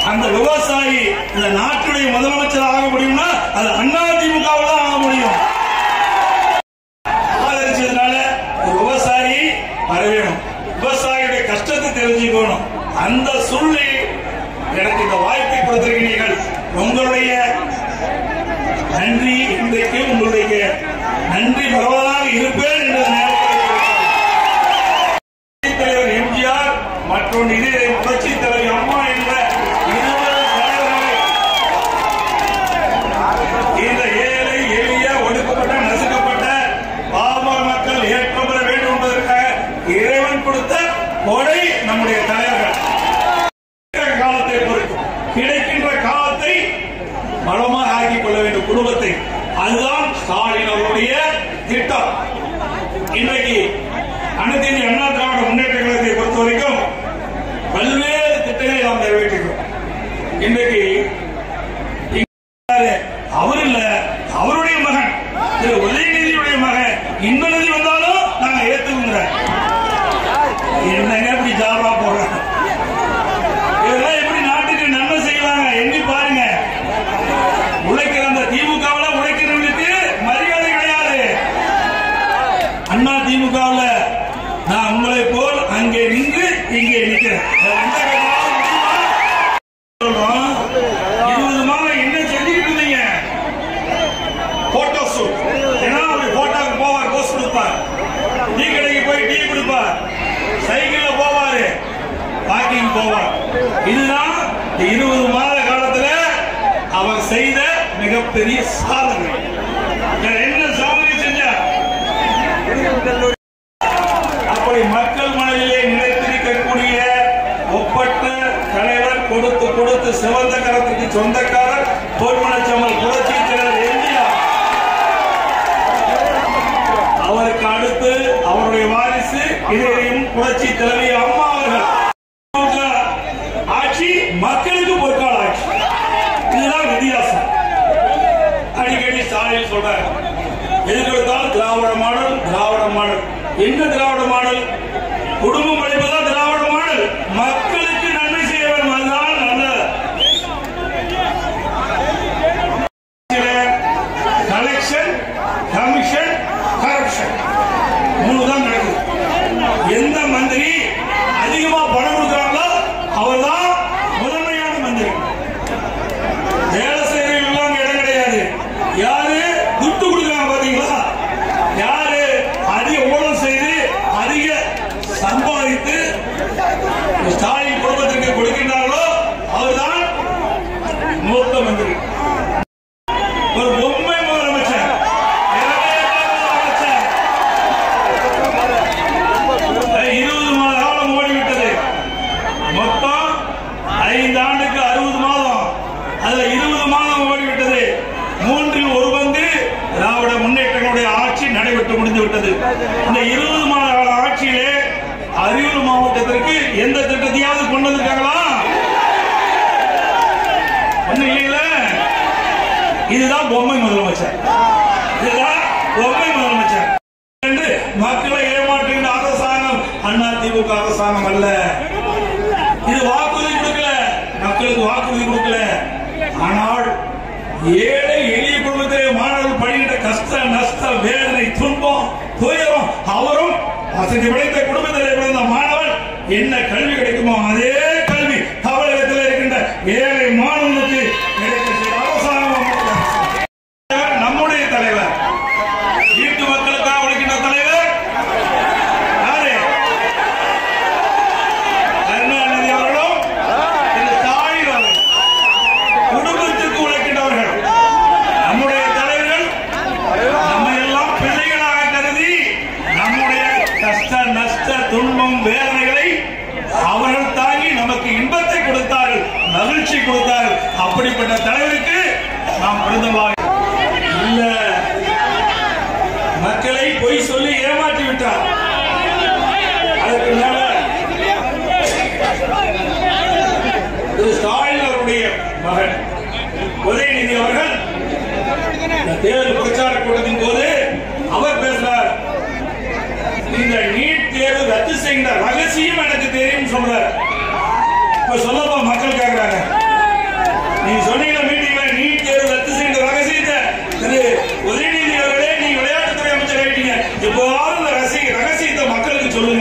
அந்த விவசாயி இந்த நாட்டுடைய முதலமைச்சர் ஆக முடியும்னா அது அண்ணா திமுகவில் தான் ஆக முடியும் ஆதரிச்சதுனால ஒரு விவசாயி வர வேணும் விவசாயியுடைய கஷ்டத்தை தெரிஞ்சுக்கணும் அந்த சூழ்நிலை எனக்கு இந்த வாய்ப்பை கொடுத்திருக்கிறீர்கள் உங்களுடைய நன்றி இன்றைக்கு உங்களுடைய நன்றி பரவலாக இருப்பேன் என்ற நேரத்தில் தலைவர் எம்ஜிஆர் மற்றும் இதே புரட்சி தலைவர் அம்மா என்ற இருவர் தலைவர்களை இந்த ஏழை எளிய ஒடுக்கப்பட்ட நசுக்கப்பட்ட பாமர மக்கள் ஏற்றம் பெற வேண்டும் என்பதற்காக இறைவன் கொடுத்த கொடை நம்முடைய தலைவர்கள் கிடைக்கின்ற காலத்தை பொறுத்து கிடைக்கின்ற காலத்தை பலமாக ஆக்கிக் கொள்ள வேண்டும் குடும்பத்தை அதுதான் ஸ்டாலின் அவருடைய திட்டம் இன்றைக்கு அனைத்து இந்திய அண்ணா திராவிட முன்னேற்ற கழகத்தை பொறுத்த வரைக்கும் பல்வேறு திட்டங்களை நாம் நிறைவேற்றுகிறோம் இன்றைக்கு இங்க அவர் இல்ல அவருடைய மகன் திரு உதயநிதியுடைய மகன் இந்த நிதி வந்தாலும் நாங்க ஏத்துக்குங்கிற என்னங்க இப்படி ஜாலரா போடுறாங்க இதெல்லாம் எப்படி நாட்டுக்கு நன்மை செய்வாங்க எண்ணி பாருங்க உழைக்கிற அந்த திமுகவில் உழைக்கிறவங்களுக்கு மரியாதை கிடையாது அண்ணா திமுகவில் நான் உங்களை போல் அங்கே நின்று இங்கே நிற்கிறேன் வேற எந்த கட்சியாவது முடியுமா? சொல்றோம். இருபது மாதம் என்ன செஞ்சுட்டு இருந்தீங்க போட்டோ ஷூட் ஏன்னா ஒரு போட்டோக்கு போவார் போஸ்ட் கொடுப்பார் டீ கடைக்கு போய் டீ கொடுப்பார் சைக்கிள்ல போவாரு வாக்கிங் போவார் இதுதான் இந்த இருபது மாத காலத்துல அவர் செய்த மிகப்பெரிய சாதனை வேற என்ன சாதனை செஞ்சார் அப்படி மக்கள் மனதிலே நிலைத்திருக்கக்கூடிய ஒப்பற்ற தலைவர் கொடுத்து கொடுத்து சிவந்த கரத்துக்கு சொந்தக்காரர் பொன்மனச்சம்மல் புரட்சி தலைவர் எம்ஜிஆர் அவருக்கு அடுத்து அவருடைய வாரிசு இதையும் புரட்சி தலைவி அம்மா அவர்கள் திமுக ஆட்சி மக்களுக்கு பொற்கால ஆட்சி இதுதான் வித்தியாசம் அடிக்கடி ஸ்டாலின் சொல்றாரு எதுக்கு எடுத்தாலும் திராவிட மாடல் திராவிட மாடல் என்ன திராவிட மாடல் குடும்பம் அளிப்பதா திராவிட மாடல் மக்களுக்கு நன்மை செய்ய வேண்டும் அதுதான் நல்லது கலெக்ஷன் கமிஷன் கரப்ஷன் மூணு தான் நடக்குது எந்த மந்திரி அதிகமா பணம் கொடுக்குறாங்களோ அவர்தான் முதன்மையான மந்திரி வேலை செய்யறவங்க அங்க இடம் கிடையாது யாரு துட்டு கொடுக்குறாங்க பாத்தீங்களா யாரு அதிக ஊழல் செய்து அதிக சம்பாதித்து ஸ்டாலின் குடும்பத்திற்கு கொடுக்கின்றார்களோ அவர்தான் மூத்த மந்திரி ஒரு பொம்மை முதலமைச்சர் முதலமைச்சர் இருபது மாத காலம் ஓடிவிட்டது மொத்தம் ஐந்து ஆண்டுக்கு அறுபது மாதம் அதுல இருபது மாதம் ஓடிவிட்டது மூன்றில் ஒரு பங்கு திராவிட முன்னேற்றங்களுடைய ஆட்சி நடைபெற்று முடிந்து விட்டது இந்த இருபது மாத கால ஆட்சியிலே அரியலூர் மாவட்டத்திற்கு எந்த திட்டத்தையாவது கொண்டு வந்திருக்காங்களா ஒண்ணு இல்லைங்களா இதுதான் பொம்மை முதலமைச்சர் இதுதான் பொம்மை முதலமைச்சர் என்று மக்களை ஏமாற்றுகின்ற அரசாங்கம் அண்ணா திமுக அரசாங்கம் அல்ல இது வாக்குறுதி கொடுக்கல மக்களுக்கு வாக்குறுதி கொடுக்கல ஆனால் ஏழை எளிய குடும்பத்திலே மாணவர்கள் படுகின்ற கஷ்ட நஷ்ட வேதனை துன்பம் துயரம் அவரும் வசதி படைத்த குடும்பத்திலே பிறந்த மாணவன் என்ன கல்வி கிடைக்குமோ அதே கல்வி தமிழகத்தில் இருக்கின்ற ஏழை மாணவனுக்கு கிடைக்க செய்த அரசாங்கம் நம்முடைய அரசு. நம்முடைய தலைவர் வீட்டு மக்களுக்காக உழைக்கின்ற தலைவர் யாரு கருணாநிதி அவர்களும் திரு ஸ்டாலின் அவர்களும் குடும்பத்திற்கு உழைக்கின்றவர்கள் நம்முடைய தலைவர்கள் நம்ம எல்லாம் பிள்ளைகளாக கருதி நம்முடைய கஷ்ட நஷ்ட துன்பம் வேதனைகளை அவர்கள் தாங்கி நமக்கு இன்பத்தை கொடுத்தார்கள் மகிழ்ச்சி கொடுத்தார்கள் அப்படிப்பட்ட தலைவருக்கு நாம் பிறந்தவாக இல்ல மக்களை பொய் சொல்லி ஏமாற்றி விட்டார் அதற்கு மேல திரு ஸ்டாலின் அவருடைய மகன் உதயநிதி அவர்கள் இந்த தேர்தல் பிரச்சார கூட்டத்தின் போது அவர் பேசுறார் இந்த நீட் தேர்வு ரத்து செய்கிற ரகசியம் எனக்கு தெரியும் சொல்றார் இப்ப சொல்லப்போ மக்கள் கேட்கிறாங்க நீங்க சொன்னீங்க மீட்டிங்ல நீட் தேர்வு ரத்து செய்த ரகசியத்தை திரு உதயநிதி அவர்களே நீங்க விளையாட்டுத்துறை அமைச்சர் ஆயிட்டீங்க எப்போவாவது இந்த ரகசிய ரகசியத்தை மக்களுக்கு சொல்லுங்க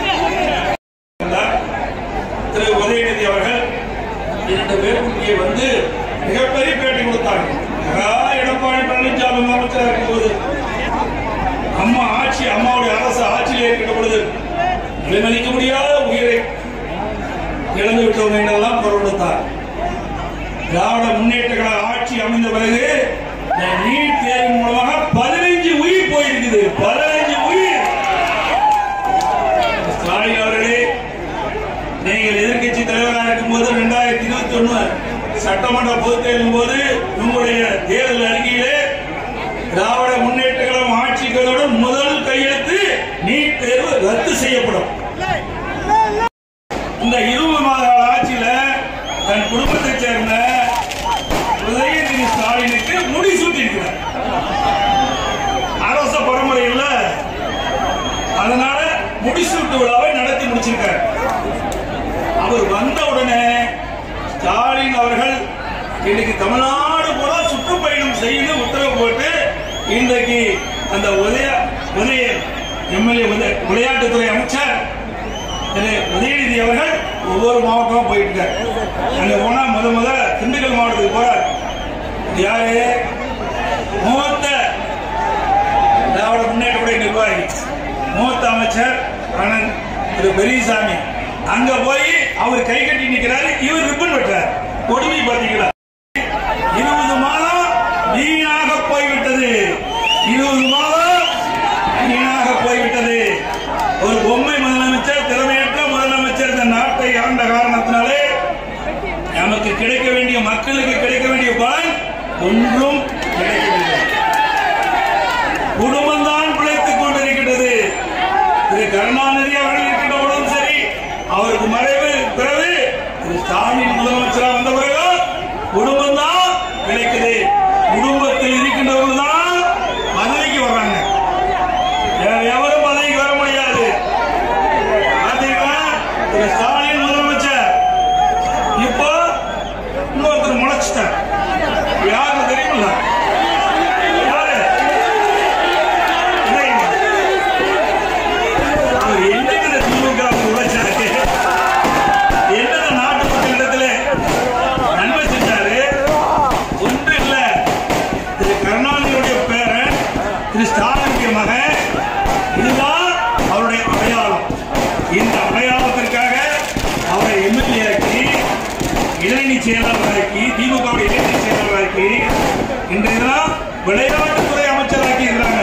திரு உதயநிதி அவர்கள் இரண்டு பேருக்கு வந்து மிகப்பெரிய பேட்டி கொடுத்தாங்க ஆகா, எடப்பாடி பழனிசாமி முதலமைச்சராக இருக்கும்போது அம்மா ஆட்சி அம்மாவுடைய அரசு ஆட்சியில் இருக்கின்ற பொழுது விலைமதிக்க முடியாத உயிரை இழந்து விட்டவங்க என்றெல்லாம் குரல் கொடுத்தார் திராவிட முன்னேற்ற கழக ஆட்சி அமைந்த பிறகு இந்த நீட் தேர்வின் மூலமாக பதினைஞ்சு உயிர் போயிருக்குது பதினைஞ்சு உயிர் ஸ்டாலின் அவர்களே நீங்கள் எதிர்க்கட்சி தலைவராக இருக்கும்போது இரண்டாயிரத்தி இருபத்தி ஒண்ணு சட்டமன்ற பொதுத் தேர்தலின் போது உங்களுடைய தேர்தல் அறிக்கையிலே திராவிட முன்னேற்ற கழகம் ஆட்சிகளுடன் முதல் கையெழுத்து நீட் தேர்வு ரத்து செய்யப்படும் இந்த இருபது மாத கால ஆட்சியில தன் குடும்பத்தைச் சேர்ந்த உதயநிதி ஸ்டாலினுக்கு முடி சூட்டியிருக்கிறார் அரச பரம்பரை இல்ல அதனால முடிசூட்டு விழாவை நடத்தி முடிச்சிருக்கார் அவர் வந்த உடனே ஸ்டாலின் அவர்கள் இன்னைக்கு தமிழ்நாடு பூரா சுற்றுப்பயணம் செய்து உத்தரவு போட்டு இன்றைக்கு அந்த உதய உதய எம்எல்ஏ விளையாட்டுத்துறை அமைச்சர் திரு உதயநிதி அவர்கள் ஒவ்வொரு மாவட்டமா போயிட்டு இருக்காரு அங்க போனா முத முத திண்டுக்கல் மாவட்டத்துக்கு போறார் யாரு மூத்த திராவிட முன்னேற்ற நிர்வாகி மூத்த அமைச்சர் அண்ணன் திரு பெரியசாமி அங்க போய் அவர் கை கட்டி நிக்கிறாரு இவர் ரிப்பன் வெட்டார் கொடுமை பாத்தீங்களா இருபது மாதம் வீணாக போய்விட்டது இருபது மாதம் வீணாக போய்விட்டது ஒரு பொம்மை முதலமைச்சர் திறமையற்ற முதலமைச்சர் இந்த நாட்டை ஆண்ட காரணத்தினாலே நமக்கு கிடைக்க வேண்டிய மக்களுக்கு கிடைக்க வேண்டிய பலன் ஒன்றும் கிடைக்கவில்லை குடும்பம் தான் பிழைத்துக் கொண்டிருக்கின்றது திரு கருணாநிதி அவர்கள் இருக்கின்ற பொழுதும் சரி அவருக்கு மறைவு பிறகு திரு ஸ்டாலின் முதலமைச்சராக வந்த பிறகு குடும்பம் தான் பிழைக்குது குடும்பத்தில் இருக்கின்றவர்கள் தான் பதவிக்கு வர்றாங்க வேற எவரும் பதவிக்கு வர முடியாது பாத்தீங்களா திரு ஸ்டாலின் முதலமைச்சர் இப்போ இன்னொருத்தர் முளைச்சிட்டார் யாருன்னு தெரியுமில்ல யாரு இல்லைங்க. அவர் என்னங்கிற திமுக உழைச்சாரு என்னென்ன நாட்டு மக்களிடத்துல நன்மை செஞ்சாரு ஒன்று இல்ல திரு கருணாநிதியுடைய பேரன் திரு ஸ்டாலினுடைய மகன் இதுதான் அவருடைய அடையாளம் இந்த அடையாளத்திற்காக அவரை எம்எல்ஏ ஆக்கி இளைஞி செயலாளராக்கி திமுக இளைஞி செயலாளராக்கி இன்றைய தினம் விளையாட்டுத்துறை அமைச்சராக்கி இருக்கிறாங்க